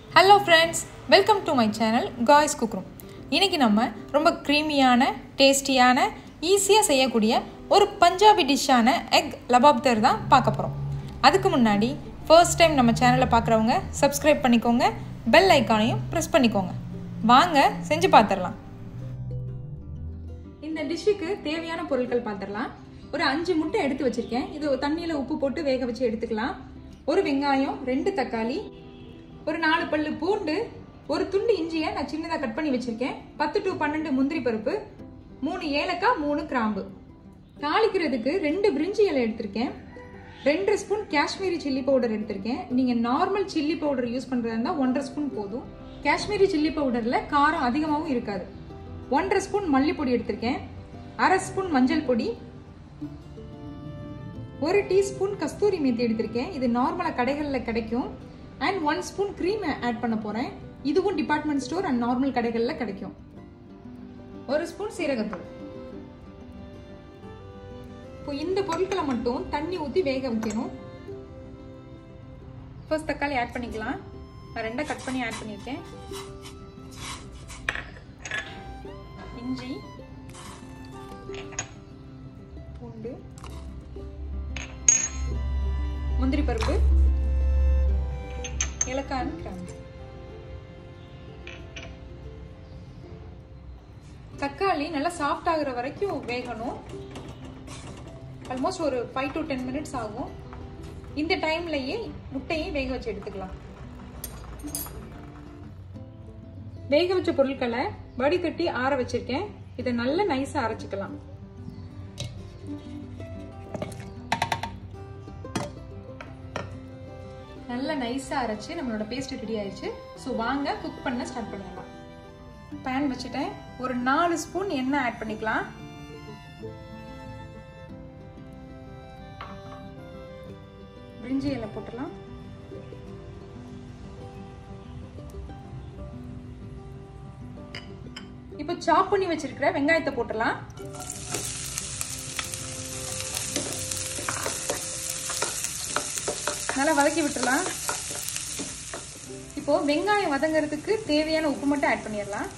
hello friends welcome to my channel guys cook room இன்றைக்கி நம்ம ரொம்ப க்ரீமியான டேஸ்டியான ஈஸியாக செய்யக்கூடிய ஒரு பஞ்சாபி டிஷ்ஷான எக் லபாப்தர் தான் பார்க்க போகிறோம் அதுக்கு முன்னாடி ஃபர்ஸ்ட் டைம் நம்ம சேனலை பார்க்குறவங்க சப்ஸ்கிரைப் பண்ணிக்கோங்க பெல் ஐக்கானையும் ப்ரெஸ் பண்ணிக்கோங்க வாங்க செஞ்சு பார்த்துடலாம் இந்த டிஷ்ஷுக்கு தேவையான பொருட்கள் பார்த்துடலாம் ஒரு அஞ்சு முட்டை எடுத்து வச்சிருக்கேன் இது தண்ணியில் உப்பு போட்டு வேக வச்சு எடுத்துக்கலாம் ஒரு வெங்காயம் ரெண்டு தக்காளி ஒரு நாலு பல்லு பூண்டு ஒரு துண்டு இஞ்சியை நான் சின்னதாக கட் பண்ணி வச்சிருக்கேன் பத்து டு பன்னெண்டு முந்திரி பருப்பு மூணு ஏலக்காய் மூணு கிராம்பு தாளிக்கிறதுக்கு ரெண்டு பிரிஞ்சி இலை எடுத்திருக்கேன் ரெண்டு ஸ்பூன் காஷ்மீரி சில்லி பவுடர் எடுத்திருக்கேன் நீங்கள் நார்மல் சில்லி பவுடர் யூஸ் பண்ணுறதா இருந்தால் ஒன்றரை ஸ்பூன் போதும் காஷ்மீரி சில்லி பவுடரில் காரம் அதிகமாகவும் இருக்காது ஒன்றரை ஸ்பூன் மல்லிப்பொடி எடுத்திருக்கேன் அரை ஸ்பூன் மஞ்சள் பொடி ஒரு டீஸ்பூன் கஸ்தூரி மேத்தி எடுத்திருக்கேன் இது நார்மலாக கடைகளில் கிடைக்கும் and one spoon cream add பண்ண போகிறேன் இதுவும் டிபார்ட்மெண்ட் ஸ்டோர் அண்ட் நார்மல் கடைகளில் கிடைக்கும் ஒரு ஸ்பூன் சீரகத்தூள் இப்போ இந்த பொருட்களை மட்டும் தண்ணி ஊற்றி வேக வைக்கணும் ஃபர்ஸ்ட் தக்காளி ஆட் பண்ணிக்கலாம் நான் ரெண்டா கட் பண்ணி ஆட் பண்ணியிருக்கேன் இஞ்சி பூண்டு முந்திரி பருப்பு ஏலக்காய் கிராம்பு தக்காளி நல்லா சாஃப்ட் ஆகுற வரைக்கும் வேகணும் ஆல்மோஸ்ட் ஒரு ஃபைவ் டு டென் மினிட்ஸ் ஆகும் இந்த டைம்லயே முட்டையை வேக வச்சு எடுத்துக்கலாம் வேக வச்ச பொருட்களை வடிகட்டி ஆற வச்சிருக்கேன் இதை நல்லா நைஸா அரைச்சிக்கலாம் நல்லா நைஸாக அரைச்சி நம்மளோட பேஸ்ட் ரெடி ஆயிடுச்சு ஸோ வாங்க குக் பண்ண ஸ்டார்ட் பண்ணிடலாம் பேன் வச்சுட்டேன் ஒரு நாலு ஸ்பூன் எண்ணெய் ஆட் பண்ணிக்கலாம் பிரிஞ்சி இலை போட்டுடலாம் இப்போ சாப் பண்ணி வச்சிருக்கிற வெங்காயத்தை போட்டுடலாம் நல்லா வதக்கி விட்டுறலாம் இப்போ வெங்காயம் வதங்கிறதுக்கு தேவையான உப்பு மட்டும் ஆட் பண்ணிடலாம்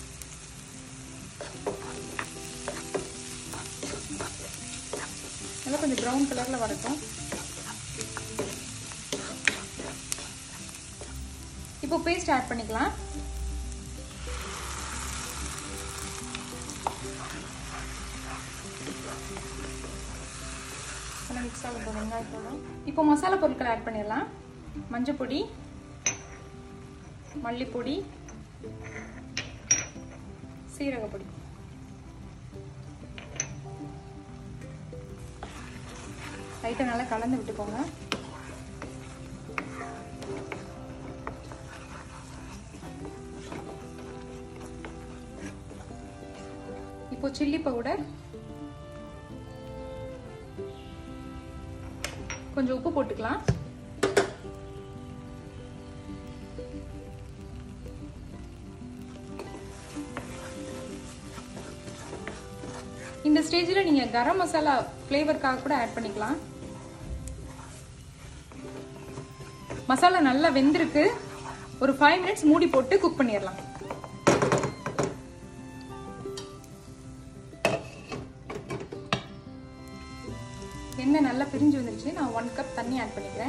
நல்லா கொஞ்சம் ப்ரௌன் கலர்ல வரட்டும் இப்போ பேஸ்ட் ஆட் பண்ணிக்கலாம் நல்லா மிக்ஸ் ஆகட்டும் வெங்காயத்தோட இப்போ மசாலா பொருட்கள் ஆட் பண்ணிடலாம் மஞ்சள் பொடி மல்லிப்பொடி சீரகப்பொடி லைட்டாக நல்லா கலந்து விட்டுக்கோங்க இப்போ சில்லி பவுடர் கொஞ்சம் உப்பு போட்டுக்கலாம் இந்த ஸ்டேஜில் நீங்கள் கரம் மசாலா ஃப்ளேவருக்காக கூட ஆட் பண்ணிக்கலாம் மசாலா நல்லா வெந்திருக்கு ஒரு ஃபைவ் மினிட்ஸ் மூடி போட்டு குக் பண்ணிடலாம் எண்ணெய் நல்லா பிரிஞ்சு வந்துருச்சு நான் ஒன் கப் தண்ணி ஆட் பண்ணிக்கிறேன்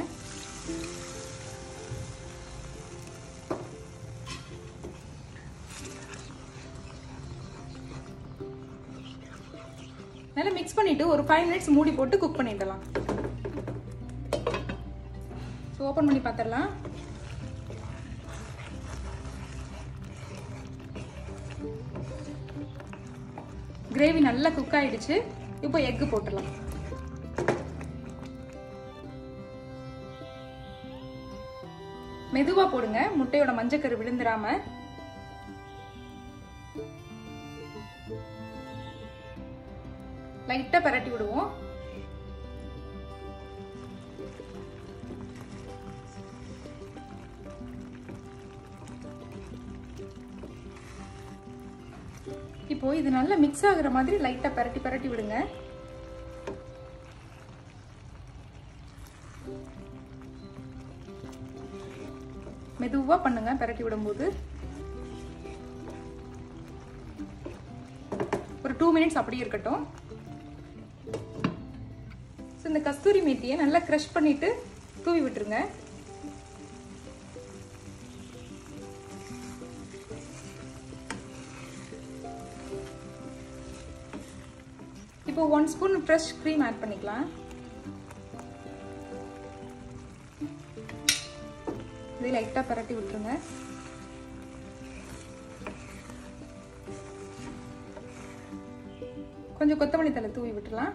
நல்லா மிக்ஸ் பண்ணிட்டு ஒரு ஃபைவ் மினிட்ஸ் மூடி போட்டு குக் பண்ணிடலாம் ஸோ ஓப்பன் பண்ணி பார்த்துடலாம் கிரேவி நல்லா குக் ஆயிடுச்சு இப்போ எக்கு போட்டுடலாம் மெதுவா போடுங்க முட்டையோட மஞ்சக்கரு விழுந்துராம லைட்டா பரட்டி விடுவோம் இப்போ இது நல்லா மிக்ஸ் ஆகுற மாதிரி லைட்டா பரட்டி பரட்டி விடுங்க மெதுவா மெதுவாக பண்ணுங்க பரட்டி விடும்போது ஒரு டூ மினிட்ஸ் அப்படியே இருக்கட்டும் ஸோ இந்த கஸ்தூரி மேத்தியை நல்லா க்ரஷ் பண்ணிட்டு தூவி விட்டுருங்க இப்போ one spoon fresh cream add பண்ணிக்கலாம் இது லைட்டாக பரட்டி விட்டுருங்க கொஞ்சம் கொத்தமல்லி தலை தூவி விட்டுலாம்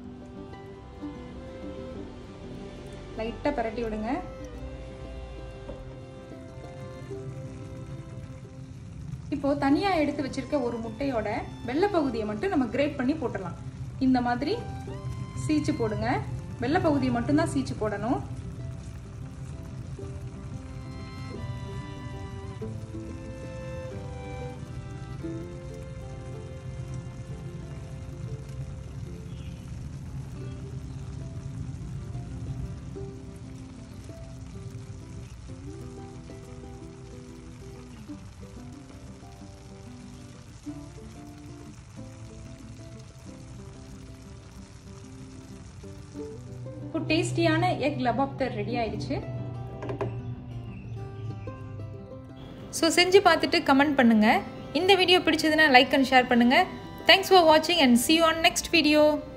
லைட்டாக பரட்டி விடுங்க இப்போ தனியாக எடுத்து வச்சிருக்க ஒரு முட்டையோட வெள்ளை பகுதியை மட்டும் நம்ம கிரேட் பண்ணி போட்டுடலாம் இந்த மாதிரி சீச்சு போடுங்க வெள்ளை பகுதியை மட்டும்தான் சீச்சு போடணும் இப்போ டேஸ்டியான எக் லபாப்டர் ரெடி ஆயிடுச்சு ஸோ செஞ்சு பார்த்துட்டு கமெண்ட் பண்ணுங்கள் இந்த வீடியோ பிடிச்சதுன்னா லைக் அண்ட் ஷேர் பண்ணுங்கள் தேங்க்ஸ் ஃபார் வாட்சிங் and see you on next video